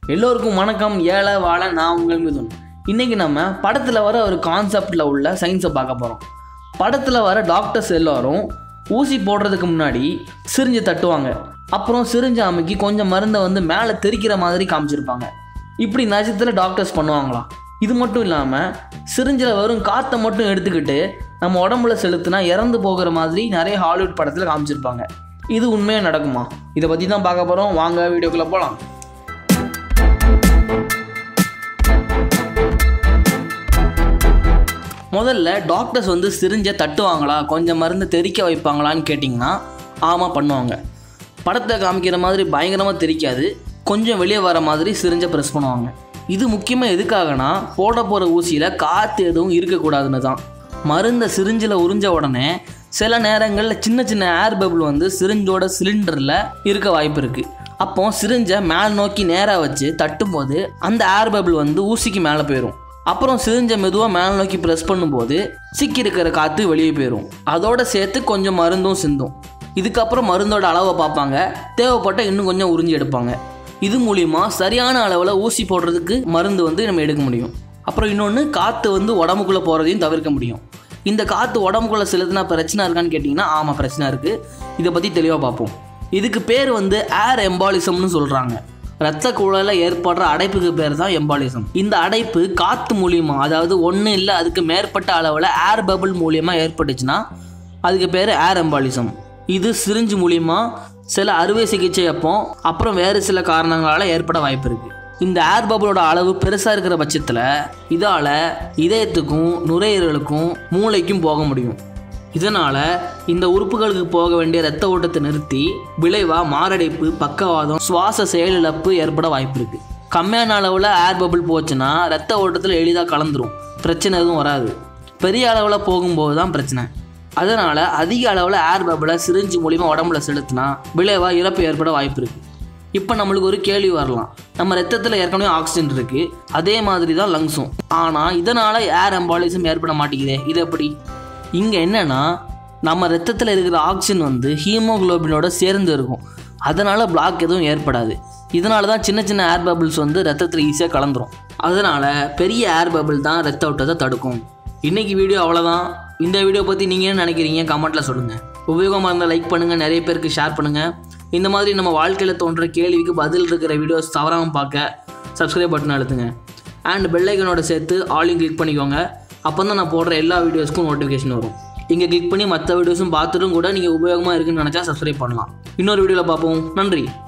எல்லோருக்கும் வணக்கம் ஏழை வாழ நான் உங்கள் மிதுன் இன்னைக்கு நம்ம படத்தில் வர ஒரு கான்செப்டில் உள்ள சயின்ஸை பார்க்க போகிறோம் படத்தில் வர டாக்டர்ஸ் எல்லாரும் ஊசி போடுறதுக்கு முன்னாடி சிரிஞ்சு தட்டுவாங்க அப்புறம் சிரிஞ்சு அமைக்கி கொஞ்சம் மருந்தை வந்து மேலே தெறிக்கிற மாதிரி காமிச்சிருப்பாங்க இப்படி நஜத்தில் டாக்டர்ஸ் பண்ணுவாங்களாம் இது மட்டும் இல்லாமல் சிரிஞ்சில் வெறும் காற்றை மட்டும் எடுத்துக்கிட்டு நம்ம உடம்புல செலுத்தினா இறந்து போகிற மாதிரி நிறைய ஹாலிவுட் படத்தில் காமிச்சிருப்பாங்க இது உண்மையாக நடக்குமா இதை பற்றி தான் பார்க்க போகிறோம் வாங்க வீடியோக்குள்ளே போகலாம் முதல்ல டாக்டர்ஸ் வந்து சிரிஞ்சை தட்டுவாங்களா கொஞ்சம் மருந்து தெறிக்க வைப்பாங்களான்னு கேட்டிங்கன்னா ஆமாம் பண்ணுவாங்க படத்தை காமிக்கிற மாதிரி பயங்கரமாக தெரிக்காது கொஞ்சம் வெளியே வர மாதிரி சிரிஞ்சை ப்ரெஸ் பண்ணுவாங்க இது முக்கியமாக எதுக்காகனா போட போகிற ஊசியில் காற்று எதுவும் இருக்கக்கூடாதுன்னு தான் மருந்தை சிரிஞ்சில் உறிஞ்ச உடனே சில நேரங்களில் சின்ன சின்ன ஏர் பபிள் வந்து சிரிஞ்சோட சிலிண்டரில் இருக்க வாய்ப்பு இருக்குது அப்போ சிரிஞ்சை மேல் நோக்கி நேராக வச்சு தட்டும்போது அந்த ஏர் பபிள் வந்து ஊசிக்கு மேலே போயிடும் அப்புறம் சிரிஞ்சை மெதுவாக மேலே நோக்கி ப்ரெஸ் பண்ணும்போது சிக்கி இருக்கிற காற்று வெளியே போயிடும் அதோட சேர்த்து கொஞ்சம் மருந்தும் சிந்தும் இதுக்கப்புறம் மருந்தோட அளவை பார்ப்பாங்க தேவைப்பட்ட இன்னும் கொஞ்சம் உறிஞ்சி எடுப்பாங்க இது மூலிமா சரியான அளவில் ஊசி போடுறதுக்கு மருந்து வந்து நம்ம எடுக்க முடியும் அப்புறம் இன்னொன்று காற்று வந்து உடம்புக்குள்ளே போகிறதையும் தவிர்க்க முடியும் இந்த காற்று உடம்புக்குள்ளே செலுத்தினா பிரச்சனை இருக்கான்னு கேட்டிங்கன்னா ஆமாம் பிரச்சனை இருக்குது இதை பற்றி தெளிவாக பார்ப்போம் இதுக்கு பேர் வந்து ஏர் எம்பாலிசம்னு சொல்கிறாங்க ரத்த குழாயில் ஏற்படுற அடைப்புக்கு பேர் தான் எம்பாலிசம் இந்த அடைப்பு காற்று மூலியமா அதாவது ஒன்று இல்லை அதுக்கு மேற்பட்ட அளவில் ஏர் பபிள் மூலியமா ஏற்பட்டுச்சுன்னா அதுக்கு பேர் ஏர் எம்பாலிசம் இது சிரிஞ்சு மூலியமா சில அறுவை சிகிச்சை அப்போ அப்புறம் வேறு சில காரணங்களால் ஏற்பட வாய்ப்பு இருக்குது இந்த ஏர் பபிளோட அளவு பெருசாக இருக்கிற பட்சத்தில் இதால் இதயத்துக்கும் நுரையீரலுக்கும் மூளைக்கும் போக முடியும் இதனால் இந்த உறுப்புகளுக்கு போக வேண்டிய இரத்த ஓட்டத்தை நிறுத்தி விளைவாக மாரடைப்பு பக்கவாதம் சுவாச செயலிழப்பு ஏற்பட வாய்ப்பு இருக்குது கம்மியான அளவில் ஏர் பபிள் போச்சுன்னா ரத்த ஓட்டத்தில் எளிதாக கலந்துரும் பிரச்சனை எதுவும் வராது பெரிய அளவில் போகும்போது தான் பிரச்சனை அதனால் அதிக அளவில் ஏர் பபிளை சிரிஞ்சு மூலிமா உடம்புல செலுத்தினா விளைவாக இறப்பு ஏற்பட வாய்ப்பு இருக்குது இப்போ நம்மளுக்கு ஒரு கேள்வி வரலாம் நம்ம ரத்தத்தில் ஏற்கனவே ஆக்சிஜன் இருக்குது அதே மாதிரி தான் லங்ஸும் ஆனால் இதனால் ஏர் எம்பாலிசம் ஏற்பட மாட்டேங்குதே இது எப்படி இங்கே என்னென்னா நம்ம ரத்தத்தில் இருக்கிற ஆக்சிஜன் வந்து ஹீமோகுளோபினோட சேர்ந்து இருக்கும் அதனால் பிளாக் எதுவும் ஏற்படாது இதனால தான் சின்ன சின்ன ஏர் பபிள்ஸ் வந்து ரத்தத்தில் ஈஸியாக கலந்துரும் அதனால் பெரிய ஏர் பபிள் தான் ரத்த ஓட்டத்தை தடுக்கும் இன்றைக்கி வீடியோ அவ்வளோதான் இந்த வீடியோ பற்றி நீங்கள் என்ன நினைக்கிறீங்க கமெண்ட்டில் சொல்லுங்கள் உபயோகமாக இருந்தால் லைக் பண்ணுங்கள் நிறைய பேருக்கு ஷேர் பண்ணுங்கள் இந்த மாதிரி நம்ம வாழ்க்கையில் தோன்ற கேள்விக்கு பதில் இருக்கிற வீடியோஸ் தவறாமல் பார்க்க சப்ஸ்கிரைப் பட்டன் அழுத்துங்க அண்ட் பெல்லைக்கனோட சேர்த்து ஆலையும் கிளிக் பண்ணிக்கோங்க அப்போ தான் நான் போடுற எல்லா வீடியோஸ்க்கும் நோட்டிஃபிகேஷன் வரும் இங்கே கிளிக் பண்ணி மற்ற வீடியோஸும் பார்த்துட்டும் கூட நீங்கள் உபயோகமாக இருக்குன்னு நினச்சா சப்ஸ்கிரைப் பண்ணலாம் இன்னொரு வீடியோவில் பார்ப்போம் நன்றி